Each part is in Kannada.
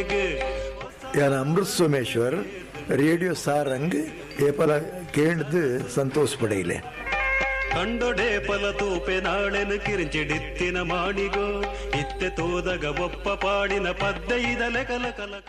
यार अमृत सोमेश्वर रेडियो सारंग ಏಪಲ ಕೇಳ್ದು ಸಂತೋಷ ಪಡೆಯಲೆ ಕಂಡೊಡೆ ಫಲ ತೂಪೆ ನಾಳೆನು ಕಿರಿಂಚಿಡಿತ್ತಿನ ಮಾಡಿಗೋ ಇತ್ತೆ ತೋದಗ ಒಪ್ಪ ಪಾಡಿನ ಪದ್ಯ ಇದಲೆ ಕಲ ಕಲಕ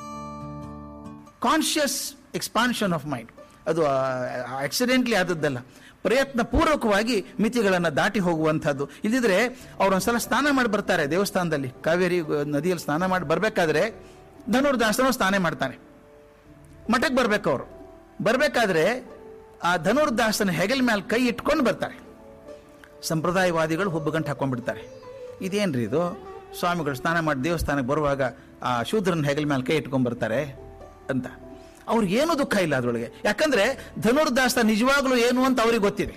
ಕಾನ್ಷಿಯಸ್ ಎಕ್ಸ್ಪಾನ್ಷನ್ ಆಫ್ ಮೈಂಡ್ ಅದು ಆಕ್ಸಿಡೆಂಟ್ಲಿ ಆದದ್ದಲ್ಲ ಪ್ರಯತ್ನ ಪೂರ್ವಕವಾಗಿ ಮಿತಿಗಳನ್ನು ದಾಟಿ ಹೋಗುವಂಥದ್ದು ಇಲ್ಲಿದ್ರೆ ಅವ್ರೊಂದ್ಸಲ ಸ್ನಾನ ಮಾಡಿ ಬರ್ತಾರೆ ದೇವಸ್ಥಾನದಲ್ಲಿ ಕಾವೇರಿ ಅಹ್, ನದಿಯಲ್ಲಿ ಸ್ನಾನ ಮಾಡಿ ಬರಬೇಕಾದ್ರೆ ಧನುರ್ದಾಸನು ಸ್ನಾನ ಮಾಡ್ತಾನೆ ಮಠಕ್ಕೆ ಬರ್ಬೇಕು ಅವರು ಬರಬೇಕಾದ್ರೆ ಆ ಧನುರ್ದಾಸನ ಹೆಗಲ ಮೇಲೆ ಕೈ ಇಟ್ಕೊಂಡು ಬರ್ತಾರೆ ಸಂಪ್ರದಾಯವಾದಿಗಳು ಹುಬ್ಬು ಗಂಟು ಹಾಕೊಂಡ್ಬಿಡ್ತಾರೆ ಇದೇನ್ರಿ ಇದು ಸ್ವಾಮಿಗಳು ಸ್ನಾನ ಮಾಡಿ ದೇವಸ್ಥಾನಕ್ಕೆ ಬರುವಾಗ ಆ ಶೂದ್ರನ ಹೆಗಲ ಮೇಲೆ ಕೈ ಇಟ್ಕೊಂಡ್ ಬರ್ತಾರೆ ಅಂತ ಅವ್ರಿಗೆ ಏನೂ ದುಃಖ ಇಲ್ಲ ಅದರೊಳಗೆ ಯಾಕಂದ್ರೆ ಧನುರ್ದಾಸ ನಿಜವಾಗ್ಲೂ ಏನು ಅಂತ ಅವ್ರಿಗೆ ಗೊತ್ತಿದೆ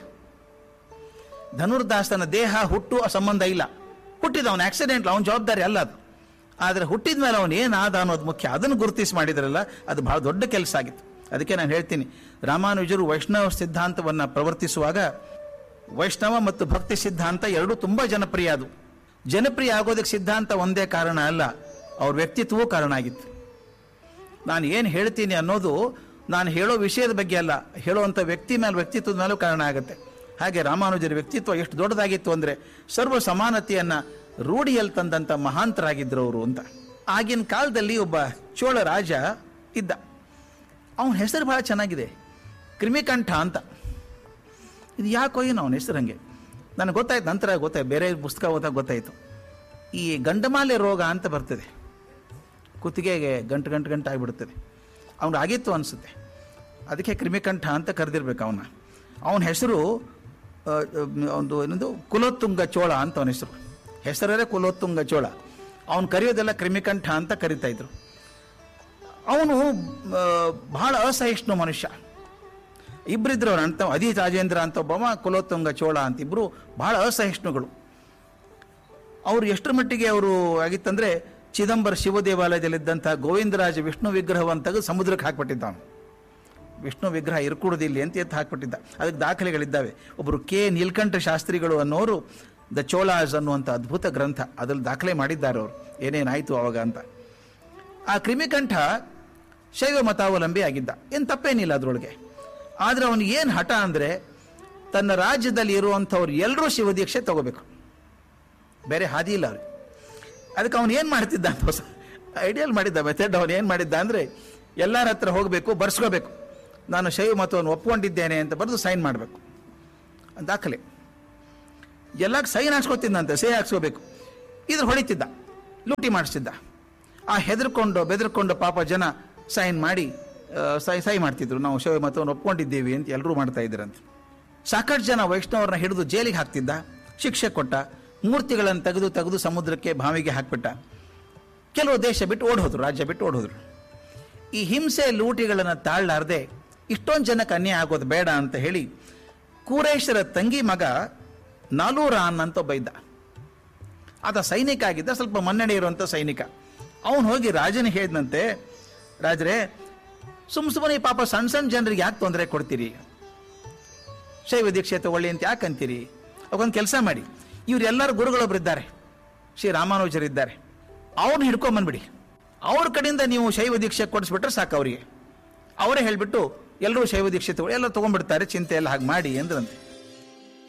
ಧನುರ್ದಾಸನ ದೇಹ ಹುಟ್ಟು ಆ ಸಂಬಂಧ ಇಲ್ಲ ಹುಟ್ಟಿದ ಅವನ ಆಕ್ಸಿಡೆಂಟ್ ಅವನ ಜವಾಬ್ದಾರಿ ಅಲ್ಲ ಅದು ಆದರೆ ಹುಟ್ಟಿದ ಮೇಲೆ ಅವನು ಏನಾದ ಅನ್ನೋದು ಮುಖ್ಯ ಅದನ್ನು ಗುರುತಿಸಿ ಮಾಡಿದ್ರಲ್ಲ ಅದು ಬಹಳ ದೊಡ್ಡ ಕೆಲಸ ಆಗಿತ್ತು ಅದಕ್ಕೆ ನಾನು ಹೇಳ್ತೀನಿ ರಾಮಾನುಜರು ವೈಷ್ಣವ ಸಿದ್ಧಾಂತವನ್ನು ಪ್ರವರ್ತಿಸುವಾಗ ವೈಷ್ಣವ ಮತ್ತು ಭಕ್ತಿ ಸಿದ್ಧಾಂತ ಎರಡೂ ತುಂಬ ಜನಪ್ರಿಯ ಅದು ಜನಪ್ರಿಯ ಆಗೋದಕ್ಕೆ ಸಿದ್ಧಾಂತ ಒಂದೇ ಕಾರಣ ಅಲ್ಲ ಅವ್ರ ವ್ಯಕ್ತಿತ್ವವೂ ಕಾರಣ ಆಗಿತ್ತು ನಾನು ಏನು ಹೇಳ್ತೀನಿ ಅನ್ನೋದು ನಾನು ಹೇಳೋ ವಿಷಯದ ಬಗ್ಗೆ ಅಲ್ಲ ಹೇಳುವಂಥ ವ್ಯಕ್ತಿ ಮೇಲೆ ವ್ಯಕ್ತಿತ್ವದ ಮೇಲೂ ಕಾರಣ ಆಗುತ್ತೆ ಹಾಗೆ ರಾಮಾನುಜರ ವ್ಯಕ್ತಿತ್ವ ಎಷ್ಟು ದೊಡ್ಡದಾಗಿತ್ತು ಅಂದರೆ ಸರ್ವ ಸಮಾನತೆಯನ್ನು ರೂಢಿಯಲ್ಲಿ ತಂದಂಥ ಮಹಾಂತರಾಗಿದ್ದರು ಅವರು ಅಂತ ಆಗಿನ ಕಾಲದಲ್ಲಿ ಒಬ್ಬ ಚೋಳ ರಾಜ ಇದ್ದ ಅವನ ಹೆಸರು ಬಹಳ ಚೆನ್ನಾಗಿದೆ ಕ್ರಿಮಿಕಂಠ ಅಂತ ಇದು ಯಾಕೋ ಏನು ಅವನ ಹೆಸರು ಹಂಗೆ ನನಗೆ ಗೊತ್ತಾಯ್ತು ನಂತರ ಗೊತ್ತಾಯ್ತು ಬೇರೆ ಪುಸ್ತಕ ಓದಾಗ ಗೊತ್ತಾಯಿತು ಈ ಗಂಡಮಾಲೆ ರೋಗ ಅಂತ ಬರ್ತದೆ ಕುತ್ತಿಗೆಗೆ ಗಂಟು ಗಂಟು ಗಂಟು ಆಗಿಬಿಡ್ತದೆ ಅವ್ನು ಆಗಿತ್ತು ಅನಿಸುತ್ತೆ ಅದಕ್ಕೆ ಕ್ರಿಮಿಕಂಠ ಅಂತ ಕರೆದಿರ್ಬೇಕು ಅವನ ಅವನ ಹೆಸರು ಒಂದು ಏನದು ಕುಲೋತ್ತುಂಗ ಚೋಳ ಅಂತ ಅವನ ಹೆಸರು ಹೆಸರೇ ಕುಲೋತ್ತುಂಗ ಚೋಳ ಅವನು ಕರೆಯೋದೆಲ್ಲ ಕ್ರಿಮಿಕಂಠ ಅಂತ ಕರಿತಾ ಇದ್ರು ಅವನು ಆ, ಬಹಳ ಅಸಹಿಷ್ಣು ಮನುಷ್ಯ ಇಬ್ಬರಿದ್ರು ಅವ್ರು ಅಂತ ಅದಿ ರಾಜೇಂದ್ರ ಅಂತ ಒಬ್ಬವ ಕುಲೋತ್ತುಂಗ ಚೋಳ ಅಂತ ಇಬ್ರು ಬಹಳ ಅಸಹಿಷ್ಣುಗಳು ಅವರು ಎಷ್ಟರ ಮಟ್ಟಿಗೆ ಅವರು ಆಗಿತ್ತಂದ್ರೆ ಚಿದಂಬರ ಶಿವ ದೇವಾಲಯದಲ್ಲಿದ್ದಂಥ ಗೋವಿಂದರಾಜ ವಿಷ್ಣು ವಿಗ್ರಹವನ್ನು ತೆಗೆದು ಸಮುದ್ರಕ್ಕೆ ಹಾಕ್ಬಿಟ್ಟಿದ್ದ ಅವನು ವಿಷ್ಣು ವಿಗ್ರಹ ಇರ್ಕೂಡುದಿಲ್ಲ ಅಂತ ಎತ್ತು ಹಾಕ್ಬಿಟ್ಟಿದ್ದ ಅದಕ್ಕೆ ದಾಖಲೆಗಳಿದ್ದಾವೆ ಒಬ್ಬರು ಕೆ ನೀಲ್ಕಂಠ ಶಾಸ್ತ್ರಿಗಳು ಅನ್ನೋರು ದ ಚೋಳಾಸ್ ಅನ್ನುವಂಥ ಅದ್ಭುತ ಗ್ರಂಥ ಅದ್ರಲ್ಲಿ ದಾಖಲೆ ಮಾಡಿದ್ದಾರೆ ಅವರು ಏನೇನಾಯಿತು ಅವಾಗ ಅಂತ ಆ ಕ್ರಿಮಿಕಂಠ ಶೈವ ಮತಾವಲಂಬಿ ಆಗಿದ್ದ ಏನು ತಪ್ಪೇನಿಲ್ಲ ಅದರೊಳಗೆ ಆದರೆ ಅವನಿಗೆ ಏನು ಹಠ ಅಂದರೆ ತನ್ನ ರಾಜ್ಯದಲ್ಲಿ ಇರುವಂಥವ್ರು ಎಲ್ಲರೂ ಶಿವದೀಕ್ಷೆ ತಗೋಬೇಕು ಬೇರೆ ಹಾದಿ ಇಲ್ಲ ಅವ್ರಿಗೆ ಅದಕ್ಕೆ ಅವನು ಏನು ಮಾಡ್ತಿದ್ದ ಅಂತ ಹೊಸ ಐಡಿಯಲ್ ಮಾಡಿದ್ದ ಮೆಥಡ್ ಅವನು ಏನು ಮಾಡಿದ್ದ ಅಂದರೆ ಎಲ್ಲರ ಹತ್ರ ಹೋಗಬೇಕು ಬರ್ಸ್ಕೋಬೇಕು ನಾನು ಶೈವ ಮತವನ್ನು ಒಪ್ಕೊಂಡಿದ್ದೇನೆ ಅಂತ ಬರೆದು ಸೈನ್ ಮಾಡಬೇಕು ದಾಖಲೆ ಎಲ್ಲ ಸೈನ್ ಹಾಕ್ಸ್ಕೊತಿದ್ದಂತೆ ಸಹಿ ಹಾಕ್ಸ್ಕೋಬೇಕು ಇದ್ರ ಹೊಡಿತಿದ್ದ ಲೂಟಿ ಮಾಡಿಸ್ತಿದ್ದ ಆ ಹೆದರ್ಕೊಂಡು ಬೆದರ್ಕೊಂಡು ಪಾಪ ಜನ ಸೈನ್ ಮಾಡಿ ಆ, ಸೈ ಸೈ ಮಾಡ್ತಿದ್ರು ನಾವು ಶೈವ ಮತವನ್ನು ಒಪ್ಕೊಂಡಿದ್ದೀವಿ ಅಂತ ಎಲ್ಲರೂ ಮಾಡ್ತಾ ಇದ್ರಂತೆ ಸಾಕಷ್ಟು ಜನ ವೈಷ್ಣವರನ್ನ ಹಿಡಿದು ಜೈಲಿಗೆ ಹಾಕ್ತಿದ್ದ ಶಿಕ್ಷೆ ಕೊಟ್ಟ ಮೂರ್ತಿಗಳನ್ನು ತೆಗೆದು ತೆಗೆದು ಸಮುದ್ರಕ್ಕೆ ಬಾವಿಗೆ ಹಾಕ್ಬಿಟ್ಟ ಕೆಲವು ದೇಶ ಬಿಟ್ಟು ಓಡ್ ಹೋದ್ರು ರಾಜ್ಯ ಬಿಟ್ಟು ಓಡ್ ಹೋದ್ರು ಈ ಹಿಂಸೆ ಲೂಟಿಗಳನ್ನು ತಾಳಲಾರದೆ ಇಷ್ಟೊಂದು ಜನಕ್ಕೆ ಅನ್ಯಾಯ ಆಗೋದು ಬೇಡ ಅಂತ ಹೇಳಿ ಕೂರೇಶರ ತಂಗಿ ಮಗ ನಾಲೂರಾನ್ ಅಂತ ಒಬ್ಬ ಇದ್ದ ಆತ ಸೈನಿಕ ಆಗಿದ್ದ ಸ್ವಲ್ಪ ಮನ್ನಣೆ ಇರುವಂಥ ಸೈನಿಕ ಅವನು ಹೋಗಿ ರಾಜನಿಗೆ ಹೇಳಿದಂತೆ ರಾಜರೇ ಸುಮ್ ಸುಮ್ಮನೆ ಪಾಪ ಸಣ್ಣ ಸಣ್ಣ ಜನರಿಗೆ ಯಾಕೆ ತೊಂದರೆ ಕೊಡ್ತೀರಿ ಶೈವ ದೀಕ್ಷೆ ತಗೊಳ್ಳಿ ಅಂತ ಯಾಕೆ ಅಂತೀರಿ ಅವೊಂದು ಕೆಲಸ ಮಾಡಿ ಇವರೆಲ್ಲರ ಗುರುಗಳೊಬ್ಬರಿದ್ದಾರೆ ಶ್ರೀ ರಾಮಾನುಜರಿದ್ದಾರೆ ಅವ್ರನ್ನ ಹಿಡ್ಕೊಂಬಂದ್ಬಿಡಿ ಅವ್ರ ಕಡೆಯಿಂದ ನೀವು ಶೈವ ದೀಕ್ಷೆ ಕೊಡಿಸ್ಬಿಟ್ರೆ ಸಾಕು ಅವರಿಗೆ ಅವರೇ ಹೇಳಿಬಿಟ್ಟು ಎಲ್ಲರೂ ಶೈವ ದೀಕ್ಷೆ ತಗೊಳ್ಳಿ ಎಲ್ಲ ತೊಗೊಂಡ್ಬಿಡ್ತಾರೆ ಚಿಂತೆ ಎಲ್ಲ ಹಾಗೆ ಮಾಡಿ ಅಂದ್ರಂತೆ